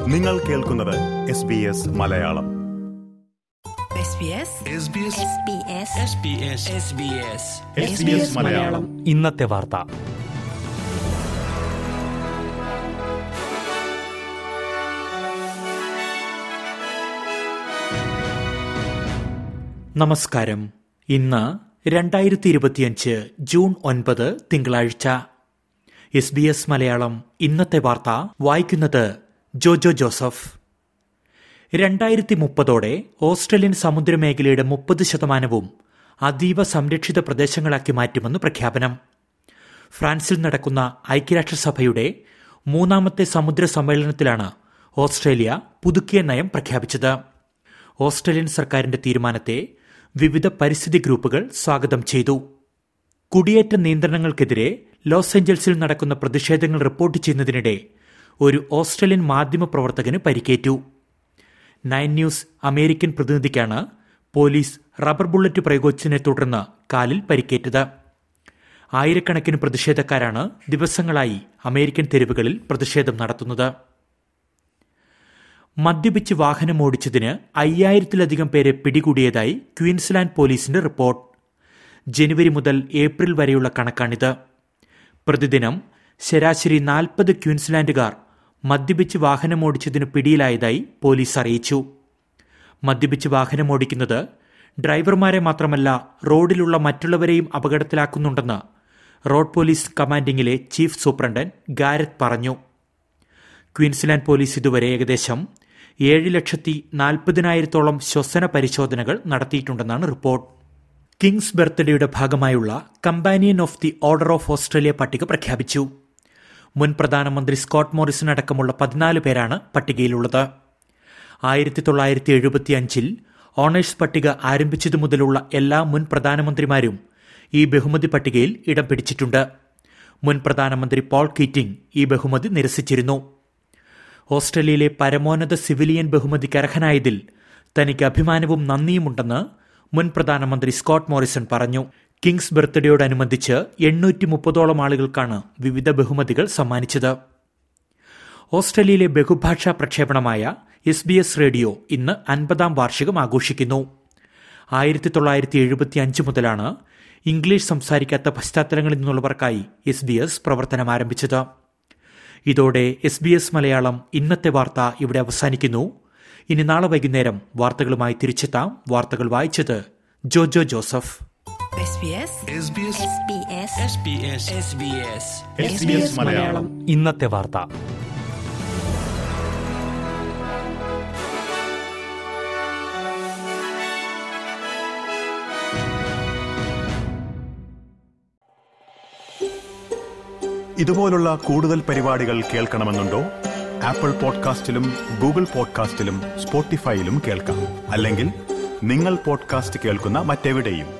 നിങ്ങൾ കേൾക്കുന്നത് S B S Malayalam SBS Malayalam ഇന്നത്തെ വാർത്ത നമസ്കാരം ഇന്ന് രണ്ടായിരത്തി ഇരുപത്തിയഞ്ച് ജൂൺ ഒൻപത് തിങ്കളാഴ്ച എസ് ബി എസ് മലയാളം ഇന്നത്തെ വാർത്ത വായിക്കുന്നത് ജോജോ ജോസഫ് രണ്ടായിരത്തി മുപ്പതോടെ ഓസ്ട്രേലിയൻ സമുദ്രമേഖലയുടെ മുപ്പത് ശതമാനവും അതീവ സംരക്ഷിത പ്രദേശങ്ങളാക്കി മാറ്റുമെന്ന് പ്രഖ്യാപനം ഫ്രാൻസിൽ നടക്കുന്ന ഐക്യരാഷ്ട്രസഭയുടെ മൂന്നാമത്തെ സമുദ്ര സമ്മേളനത്തിലാണ് ഓസ്ട്രേലിയ പുതുക്കിയ നയം പ്രഖ്യാപിച്ചത് ഓസ്ട്രേലിയൻ സർക്കാരിന്റെ തീരുമാനത്തെ വിവിധ പരിസ്ഥിതി ഗ്രൂപ്പുകൾ സ്വാഗതം ചെയ്തു കുടിയേറ്റ നിയന്ത്രണങ്ങൾക്കെതിരെ ലോസ് ഏഞ്ചൽസിൽ നടക്കുന്ന പ്രതിഷേധങ്ങൾ റിപ്പോർട്ട് ചെയ്യുന്നതിനിടെ ഒരു ഓസ്ട്രേലിയൻ മാധ്യമ പ്രവർത്തകന് പരിക്കേറ്റു നയൻ ന്യൂസ് അമേരിക്കൻ പ്രതിനിധിക്കാണ് പോലീസ് റബ്ബർ ബുള്ളറ്റ് പ്രയോഗിച്ചതിനെ തുടർന്ന് കാലിൽ പരിക്കേറ്റത് ആയിരക്കണക്കിന് പ്രതിഷേധക്കാരാണ് ദിവസങ്ങളായി അമേരിക്കൻ തെരുവുകളിൽ പ്രതിഷേധം നടത്തുന്നത് മദ്യപിച്ച് വാഹനമോടിച്ചതിന് അയ്യായിരത്തിലധികം പേരെ പിടികൂടിയതായി ക്വീൻസ്ലാൻഡ് പോലീസിന്റെ റിപ്പോർട്ട് ജനുവരി മുതൽ ഏപ്രിൽ വരെയുള്ള കണക്കാണിത് പ്രതിദിനം ശരാശരി നാൽപ്പത് ക്വീൻസ്ലാൻഡുകാർ മദ്യപിച്ച് വാഹനമോടിച്ചതിന് പിടിയിലായതായി പോലീസ് അറിയിച്ചു മദ്യപിച്ച് വാഹനമോടിക്കുന്നത് ഡ്രൈവർമാരെ മാത്രമല്ല റോഡിലുള്ള മറ്റുള്ളവരെയും അപകടത്തിലാക്കുന്നുണ്ടെന്ന് റോഡ് പോലീസ് കമാൻഡിംഗിലെ ചീഫ് സൂപ്രണ്ടന്റ് ഗാരറ്റ് പറഞ്ഞു ക്വീൻസ്ലാൻഡ് പോലീസ് ഇതുവരെ ഏകദേശം ഏഴ് ലക്ഷത്തി നാൽപ്പതിനായിരത്തോളം ശ്വസന പരിശോധനകൾ നടത്തിയിട്ടുണ്ടെന്നാണ് റിപ്പോർട്ട് കിങ്സ് ബർത്ത്ഡേയുടെ ഭാഗമായുള്ള companion of the order of Australia പട്ടിക പ്രഖ്യാപിച്ചു മുൻ പ്രധാനമന്ത്രി സ്കോട്ട് മോറിസൺ അടക്കമുള്ള പതിനാല് പേരാണ് പട്ടികയിലുള്ളത് ആയിരത്തി തൊള്ളായിരത്തി എഴുപത്തി അഞ്ചിൽ ഓണേഴ്സ് പട്ടിക ആരംഭിച്ചതു മുതലുള്ള എല്ലാ മുൻ പ്രധാനമന്ത്രിമാരും ഈ ബഹുമതി പട്ടികയിൽ ഇടം പിടിച്ചിട്ടുണ്ട് മുൻ പ്രധാനമന്ത്രി പോൾ കീറ്റിംഗ് ഈ ബഹുമതി നിരസിച്ചിരുന്നു ഓസ്ട്രേലിയയിലെ പരമോന്നത സിവിലിയൻ ബഹുമതിക്ക് അർഹനായതിൽ തനിക്ക് അഭിമാനവും നന്ദിയുമുണ്ടെന്ന് മുൻ പ്രധാനമന്ത്രി സ്കോട്ട് മോറിസൺ പറഞ്ഞു കിങ്സ് ബർത്ത്ഡേയോടനുബന്ധിച്ച് എണ്ണൂറ്റി മുപ്പതോളം ആളുകൾക്കാണ് വിവിധ ബഹുമതികൾ സമ്മാനിച്ചത് ഓസ്ട്രേലിയയിലെ ബഹുഭാഷാ പ്രക്ഷേപണമായ എസ് ബി എസ് റേഡിയോ ഇന്ന് അൻപതാം വാർഷികം ആഘോഷിക്കുന്നു ആയിരത്തി തൊള്ളായിരത്തി എഴുപത്തി അഞ്ച് മുതലാണ് ഇംഗ്ലീഷ് സംസാരിക്കാത്ത പശ്ചാത്തലങ്ങളിൽ നിന്നുള്ളവർക്കായി എസ് ബി എസ് പ്രവർത്തനം ആരംഭിച്ചത് ഇതോടെ എസ് ബി എസ് മലയാളം ഇന്നത്തെ വാർത്ത ഇവിടെ അവസാനിക്കുന്നു ഇനി നാളെ വൈകുന്നേരം വാർത്തകളുമായി തിരിച്ചെത്താം വാർത്തകൾ വായിച്ചത് ജോജോ ജോസഫ് SBS മലയാളം ഇന്നത്തെ വാർത്ത ഇതുപോലുള്ള കൂടുതൽ പരിപാടികൾ കേൾക്കണമെന്നുണ്ടോ ആപ്പിൾ പോഡ്കാസ്റ്റിലും ഗൂഗിൾ പോഡ്കാസ്റ്റിലും സ്പോട്ടിഫൈയിലും കേൾക്കാം അല്ലെങ്കിൽ നിങ്ങൾ പോഡ്കാസ്റ്റ് കേൾക്കുന്ന മറ്റെവിടെയും